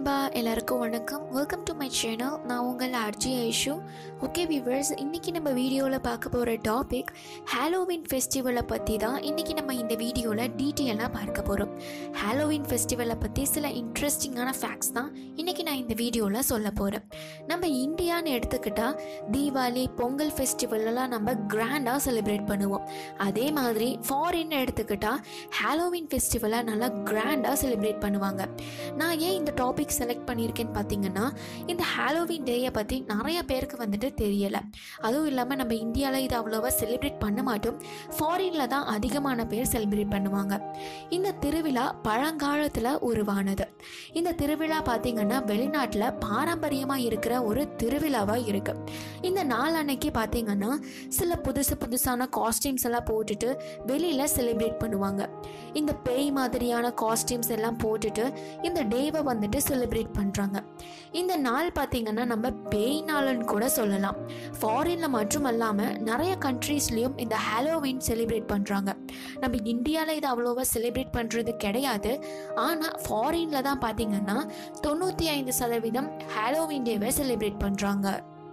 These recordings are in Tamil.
நண்பா எல்லாருக்கும் வணக்கம் வெல்கம் டு மை சேனல் நான் உங்கள் ஆர்ஜி ஐஷு ஓகே விவர்ஸ் இன்றைக்கி நம்ம வீடியோவில் பார்க்க போகிற டாபிக் ஹாலோவின் ஃபெஸ்டிவலை பற்றி தான் இன்றைக்கி நம்ம இந்த வீடியோவில் டீட்டெயிலாக பார்க்க போகிறோம் ஹாலோவின் ஃபெஸ்டிவலை பற்றி சில இன்ட்ரெஸ்டிங்கான ஃபேக்ட்ஸ் தான் இன்றைக்கி நான் இந்த வீடியோவில் சொல்ல போகிறேன் நம்ம இந்தியான்னு எடுத்துக்கிட்டால் தீபாவளி பொங்கல் ஃபெஸ்டிவலெல்லாம் நம்ம கிராண்டாக செலிப்ரேட் பண்ணுவோம் அதே மாதிரி ஃபாரின் எடுத்துக்கிட்டால் ஹாலோவின் ஃபெஸ்டிவலை நல்லா கிராண்டாக செலிப்ரேட் பண்ணுவாங்க நான் ஏன் இந்த டாபிக் செலக்ட் பண்ணியிருக்கேன்னு பார்த்தீங்கன்னா இந்த ஹாலோவின் டேயை பற்றி நிறைய பேருக்கு வந்துட்டு தெரியலை அதுவும் இல்லாமல் நம்ம இந்தியாவில் இது அவ்வளோவா செலிப்ரேட் பண்ண மாட்டோம் ஃபாரினில் தான் அதிகமான பேர் செலிப்ரேட் பண்ணுவாங்க இந்த திருவிழா பழங்காலத்தில் உருவானது இந்த திருவிழா பார்த்தீங்கன்னா வெளிநாட்டில் பாரம்பரியமாக இருக்கிற ஒரு திருவிழாவாக இருக்குது இந்த நாள் அன்னைக்கு பார்த்தீங்கன்னா சில புதுசு புதுசான காஸ்டியூம்ஸ் எல்லாம் போட்டுட்டு வெளியில் செலிப்ரேட் பண்ணுவாங்க இந்த பேய் மாதிரியான காஸ்டியூம்ஸ் எல்லாம் போட்டுட்டு இந்த டேவை வந்துட்டு செலிப்ரேட் பண்ணுறாங்க இந்த நாள் பார்த்தீங்கன்னா நம்ம பேய் நாள்னு கூட சொல்லலாம் ஃபாரினில் மட்டும் அல்லாமல் நிறைய கண்ட்ரீஸ்லேயும் இந்த ஹாலோவின் செலிப்ரேட் பண்ணுறாங்க நம்ம இந்தியாவில் இது அவ்வளோவா செலிப்ரேட் பண்ணுறது கிடையாது ஆனால் ஃபாரினில் தான் பார்த்தீங்கன்னா தொண்ணூற்றி ஐந்து சதவீதம் ஹாலோவின் டேவை செலிப்ரேட் பண்ணுறாங்க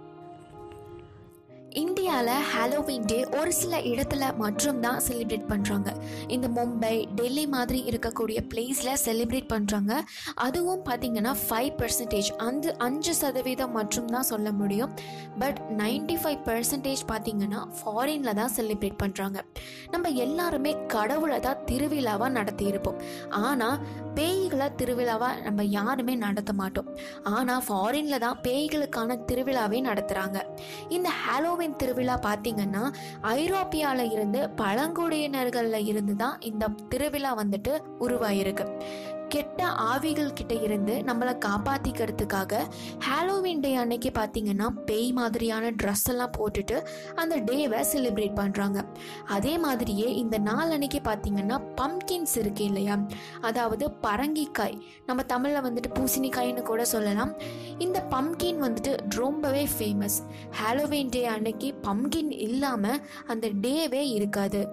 இந்தியாவில் ஹாலோவின் டே ஒரு சில இடத்துல மட்டும்தான் செலிப்ரேட் பண்ணுறாங்க இந்த மும்பை டெல்லி மாதிரி இருக்கக்கூடிய பிளேஸில் செலிப்ரேட் பண்ணுறாங்க அதுவும் பார்த்திங்கன்னா ஃபைவ் பர்சன்டேஜ் அந்த அஞ்சு சதவீதம் மட்டும்தான் சொல்ல முடியும் பட் நைன்டி ஃபைவ் பர்சன்டேஜ் பார்த்திங்கன்னா ஃபாரினில் தான் செலிப்ரேட் பண்ணுறாங்க நம்ம எல்லாருமே கடவுளை தான் திருவிழாவாக நடத்தி இருப்போம் ஆனால் பேய்களை திருவிழாவாக நம்ம யாருமே நடத்த மாட்டோம் ஆனால் ஃபாரினில் தான் பேய்களுக்கான திருவிழாவே நடத்துகிறாங்க இந்த ஹாலோவின் திருவிழா பார்த்தீங்கன்னா ஐரோப்பியாவில் இருந்து பழங்குடியினர்களில் இருந்து தான் இந்த திருவிழா வந்துட்டு உருவாயிருக்கு கெட்ட ஆவிகள் கிட்ட இருந்து நம்மளை காப்பாற்றிக்கிறதுக்காக ஹாலோவின் டே அன்னைக்கு பார்த்தீங்கன்னா பேய் மாதிரியான ட்ரெஸ் எல்லாம் போட்டுட்டு அந்த டேவை செலிப்ரேட் பண்ணுறாங்க அதே மாதிரியே இந்த நாள் அன்னைக்கு பார்த்தீங்கன்னா பம்கின்ஸ் இருக்கு இல்லையா அதாவது பரங்கிக்காய் நம்ம தமிழில் வந்துட்டு பூசணிக்காய்னு கூட சொல்லலாம் இந்த பம்கின் வந்துட்டு ரொம்பவே ஃபேமஸ் ஹாலோவின் டே அன்னைக்கு பம்கின் இல்லாமல் அந்த டேவே இருக்காது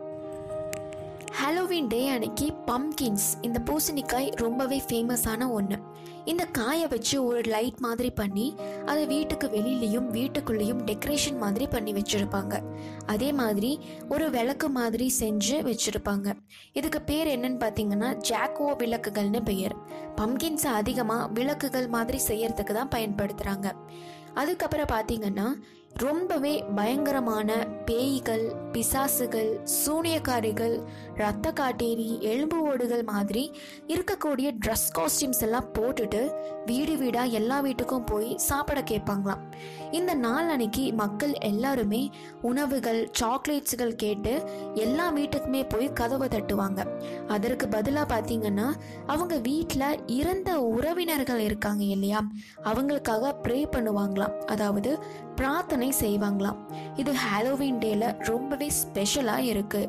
ஹாலோவின் டே அன்னைக்கு பம்கின்ஸ் இந்த பூசணிக்காய் ரொம்பவே ஃபேமஸான ஒன்று இந்த காயை வச்சு ஒரு லைட் மாதிரி பண்ணி அதை வீட்டுக்கு வெளியிலையும் வீட்டுக்குள்ளேயும் டெக்கரேஷன் மாதிரி பண்ணி வச்சுருப்பாங்க அதே மாதிரி ஒரு விளக்கு மாதிரி செஞ்சு வச்சுருப்பாங்க இதுக்கு பேர் என்னன்னு பார்த்தீங்கன்னா ஜாக்கோ விளக்குகள்னு பெயர் பம்கின்ஸை அதிகமாக விளக்குகள் மாதிரி செய்யறதுக்கு தான் பயன்படுத்துகிறாங்க அதுக்கப்புறம் பார்த்தீங்கன்னா ரொம்பவே பயங்கரமான பேய்கள் பிசாசுகள் சூனியக்காரிகள் ரத்த காட்டேரி எலும்பு ஓடுகள் மாதிரி இருக்கக்கூடிய ட்ரெஸ் காஸ்டியூம்ஸ் எல்லாம் போட்டுட்டு வீடு வீடாக எல்லா வீட்டுக்கும் போய் சாப்பிட கேட்பாங்களாம் இந்த நாள் அன்னைக்கு மக்கள் எல்லாருமே உணவுகள் சாக்லேட்ஸுகள் கேட்டு எல்லா வீட்டுக்குமே போய் கதவை தட்டுவாங்க அதற்கு பதிலாக பார்த்தீங்கன்னா அவங்க வீட்டில் இறந்த உறவினர்கள் இருக்காங்க இல்லையா அவங்களுக்காக ப்ரே பண்ணுவாங்களாம் அதாவது பிரார்த்தனை செய்வாங்களாம் இது ஹாலோவின் டேல ரொம்பவே ஸ்பெஷலாக இருக்கு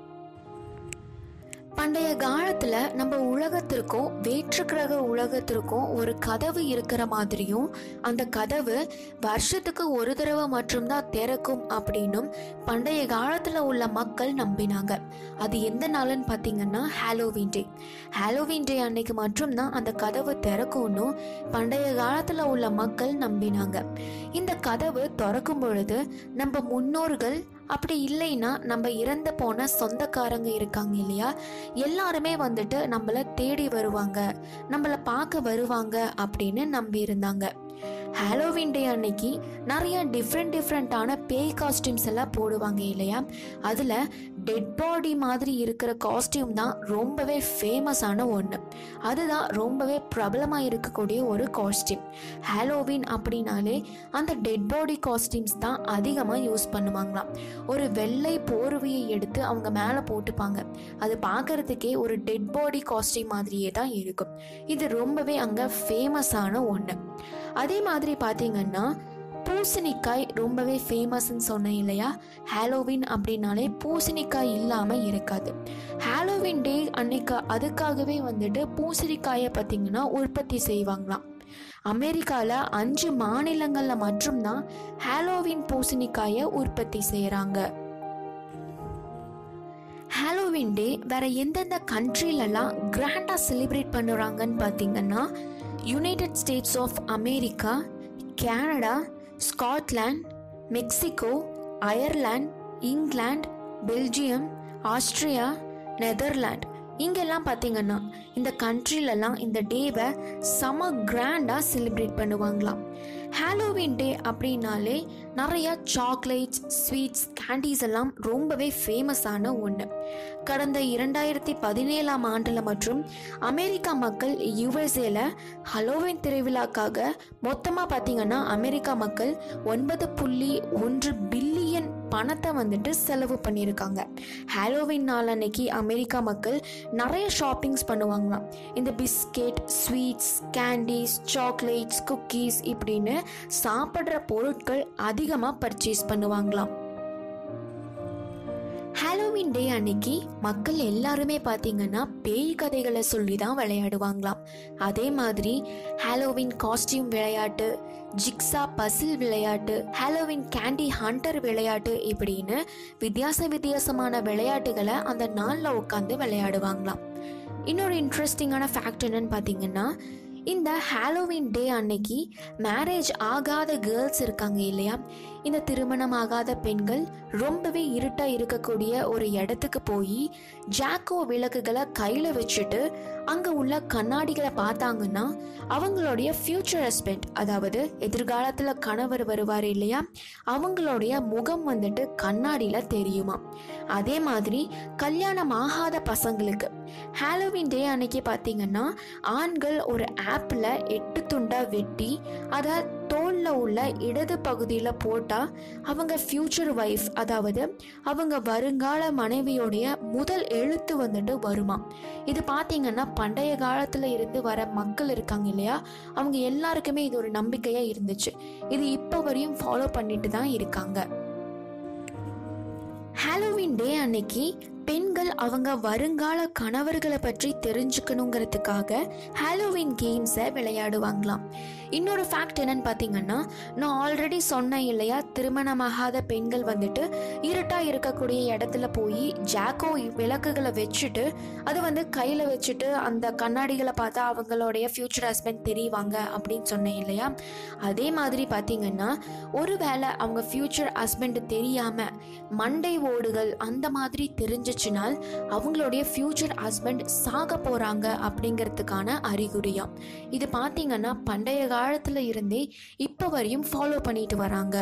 பண்டைய காலத்துல நம்ம உலகத்திற்கும் வேற்று கிரக உலகத்திற்கும் ஒரு கதவு இருக்கிற மாதிரியும் அந்த கதவு வருஷத்துக்கு ஒரு தடவை மட்டும்தான் திறக்கும் அப்படின்னும் பண்டைய காலத்துல உள்ள மக்கள் நம்பினாங்க அது எந்த நாள்னு பார்த்தீங்கன்னா ஹாலோவின் டே ஹாலோவின் டே அன்னைக்கு மட்டும்தான் அந்த கதவு திறக்கும்னு பண்டைய காலத்துல உள்ள மக்கள் நம்பினாங்க இந்த கதவு திறக்கும் பொழுது நம்ம முன்னோர்கள் அப்படி இல்லைன்னா நம்ம இறந்து போன சொந்தக்காரங்க இருக்காங்க இல்லையா எல்லாருமே வந்துட்டு நம்மளை தேடி வருவாங்க நம்மளை பார்க்க வருவாங்க அப்படின்னு நம்பி இருந்தாங்க ஹாலோவின் டே அன்னைக்கு நிறைய டிஃப்ரெண்ட் டிஃப்ரெண்ட்டான பேய் காஸ்டியூம்ஸ் எல்லாம் போடுவாங்க இல்லையா அதில் டெட் பாடி மாதிரி இருக்கிற காஸ்டியூம் தான் ரொம்பவே ஃபேமஸான ஒன்று அதுதான் ரொம்பவே பிரபலமாக இருக்கக்கூடிய ஒரு காஸ்டியூம் ஹாலோவின் அப்படின்னாலே அந்த டெட் பாடி காஸ்டியூம்ஸ் தான் அதிகமாக யூஸ் பண்ணுவாங்களாம் ஒரு வெள்ளை போர்வையை எடுத்து அவங்க மேலே போட்டுப்பாங்க அது பார்க்கறதுக்கே ஒரு டெட் பாடி காஸ்டியூம் மாதிரியே தான் இருக்கும் இது ரொம்பவே அங்கே ஃபேமஸான ஒன்று அதே மாதிரி பார்த்தீங்கன்னா பூசணிக்காய் ரொம்பவே ஃபேமஸ்ன்னு சொன்னேன் இல்லையா ஹாலோவின் அப்படின்னாலே பூசணிக்காய் இல்லாமல் இருக்காது ஹாலோவின் டே அன்னைக்கு அதுக்காகவே வந்துட்டு பூசணிக்காயை பார்த்தீங்கன்னா உற்பத்தி செய்வாங்களாம் அமெரிக்காவில் அஞ்சு மாநிலங்களில் மட்டும்தான் ஹாலோவின் பூசணிக்காயை உற்பத்தி செய்கிறாங்க ஹாலோவின் டே வேற எந்தெந்த கண்ட்ரிலலாம் கிராண்டாக செலிப்ரேட் பண்ணுறாங்கன்னு பார்த்தீங்கன்னா United States of America Canada Scotland Mexico Ireland England Belgium Austria Netherland இங்கெல்லாம் பார்த்தீங்கன்னா இந்த கண்ட்ரிலலாம் இந்த டேவை செம கிராண்டாக செலிப்ரேட் பண்ணுவாங்களாம் ஹாலோவின் டே அப்படின்னாலே நிறையா சாக்லேட்ஸ் ஸ்வீட்ஸ் கேண்டீஸ் எல்லாம் ரொம்பவே ஃபேமஸான ஒன்று கடந்த இரண்டாயிரத்தி பதினேழாம் ஆண்டில் மற்றும் அமெரிக்கா மக்கள் யுஎஸ்ஏல ஹலோவின் திருவிழாக்காக மொத்தமாக பார்த்தீங்கன்னா அமெரிக்கா மக்கள் ஒன்பது புள்ளி ஒன்று பில்லியன் பணத்தை வந்துட்டு செலவு பண்ணியிருக்காங்க ஹாலோவின் நாள் அன்னைக்கு அமெரிக்கா மக்கள் நிறைய ஷாப்பிங்ஸ் பண்ணுவாங்களாம் இந்த biscuit sweets candies chocolates cookies இப்படின்னு சாப்பிட்ற பொருட்கள் அதிகமாக பர்ச்சேஸ் பண்ணுவாங்களாம் ஹாலோவின் டே அன்னைக்கு மக்கள் எல்லாருமே பார்த்தீங்கன்னா பேய் கதைகளை சொல்லி தான் விளையாடுவாங்களாம் அதே மாதிரி ஹாலோவின் காஸ்டியூம் விளையாட்டு ஜிக்ஸா பசில் விளையாட்டு ஹாலோவின் கேண்டி ஹண்டர் விளையாட்டு இப்படின்னு வித்தியாச வித்தியாசமான விளையாட்டுகளை அந்த நாளில் உட்காந்து விளையாடுவாங்களாம் இன்னொரு இன்ட்ரெஸ்டிங்கான ஃபேக்ட் என்னன்னு பார்த்தீங்கன்னா இந்த ஹாலோவின் டே அன்னைக்கு மேரேஜ் ஆகாத கேர்ள்ஸ் இருக்காங்க இல்லையா இந்த திருமணம் ஆகாத பெண்கள் ரொம்பவே இருட்டாக இருக்கக்கூடிய ஒரு இடத்துக்கு போய் ஜாக்கோ விளக்குகளை கையில் வச்சுட்டு அங்கே உள்ள கண்ணாடிகளை பார்த்தாங்கன்னா அவங்களுடைய ஃப்யூச்சர் ஹஸ்பண்ட் அதாவது எதிர்காலத்தில் கணவர் வருவார் இல்லையா அவங்களுடைய முகம் வந்துட்டு கண்ணாடியில் தெரியுமா அதே மாதிரி கல்யாணம் ஆகாத பசங்களுக்கு ஹாலோவின் டே அன்னைக்கு பார்த்தீங்கன்னா ஆண்கள் ஒரு ஆப்பில் எட்டு துண்டாக வெட்டி அதை தோலில் உள்ள இடது பகுதியில் போட்டால் அவங்க ஃப்யூச்சர் ஒய்ஃப் அதாவது அவங்க வருங்கால மனைவியோடைய முதல் எழுத்து வந்துட்டு வருமா இது பார்த்தீங்கன்னா பண்டைய காலத்தில் இருந்து வர மக்கள் இருக்காங்க இல்லையா அவங்க எல்லாருக்குமே இது ஒரு நம்பிக்கையாக இருந்துச்சு இது இப்போ வரையும் ஃபாலோ பண்ணிட்டு தான் இருக்காங்க ஹாலோவின் டே அன்னைக்கு பெண்கள் அவங்க வருங்கால கணவர்களை பற்றி தெரிஞ்சுக்கணுங்கிறதுக்காக ஹாலோவின் கேம்ஸை விளையாடுவாங்களாம் இன்னொரு ஃபேக்ட் என்னன்னு பார்த்தீங்கன்னா நான் ஆல்ரெடி சொன்னேன் இல்லையா திருமணமாகாத பெண்கள் வந்துட்டு இருட்டாக இருக்கக்கூடிய இடத்துல போய் ஜாக்கோ விளக்குகளை வச்சுட்டு அது வந்து கையில் வச்சுட்டு அந்த கண்ணாடிகளை பார்த்தா அவங்களுடைய ஃப்யூச்சர் ஹஸ்பண்ட் தெரிவாங்க அப்படின்னு சொன்னேன் இல்லையா அதே மாதிரி பார்த்தீங்கன்னா ஒருவேளை அவங்க ஃப்யூச்சர் ஹஸ்பண்ட் தெரியாமல் மண்டை ஓடுகள் அந்த மாதிரி தெரிஞ்சிச்சுனால் அவங்களுடைய ஃப்யூச்சர் ஹஸ்பண்ட் சாக போகிறாங்க அப்படிங்கிறதுக்கான அறிகுறியாம் இது பார்த்தீங்கன்னா பண்டைய காலத்தில் இருந்தே இப்போ வரையும் ஃபாலோ பண்ணிட்டு வராங்க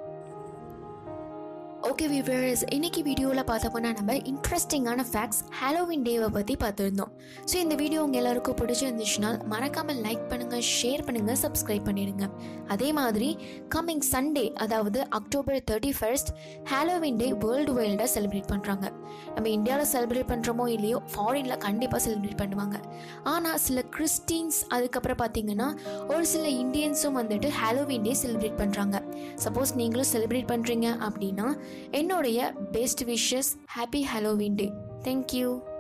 ஓகே விவர்ஸ் இன்னைக்கு வீடியோவில் பார்த்தோம்னா நம்ம இன்ட்ரெஸ்டிங்கான ஃபேக்ட்ஸ் ஹாலோவின் டேவை பற்றி பார்த்துருந்தோம் ஸோ இந்த வீடியோ உங்கள் எல்லாருக்கும் பிடிச்சிருந்துச்சுன்னா மறக்காமல் லைக் பண்ணுங்கள் ஷேர் பண்ணுங்கள் சப்ஸ்கிரைப் பண்ணிடுங்க அதே மாதிரி கம்மிங் சண்டே அதாவது October thirty first Halloween day world வைல்டாக செலிப்ரேட் பண்ணுறாங்க நம்ம இந்தியாவில் செலிப்ரேட் பண்ணுறோமோ இல்லையோ ஃபாரினில் கண்டிப்பாக செலிப்ரேட் பண்ணுவாங்க ஆனால் சில கிறிஸ்டின்ஸ் அதுக்கப்புறம் பார்த்தீங்கன்னா ஒரு சில இந்தியன்ஸும் வந்துட்டு ஹாலோவின் டே செலிப்ரேட் பண்ணுறாங்க சப்போஸ் நீங்களும் செலிப்ரேட் பண்ணுறீங்க அப்படின்னா என்னுடைய best wishes happy Halloween day thank you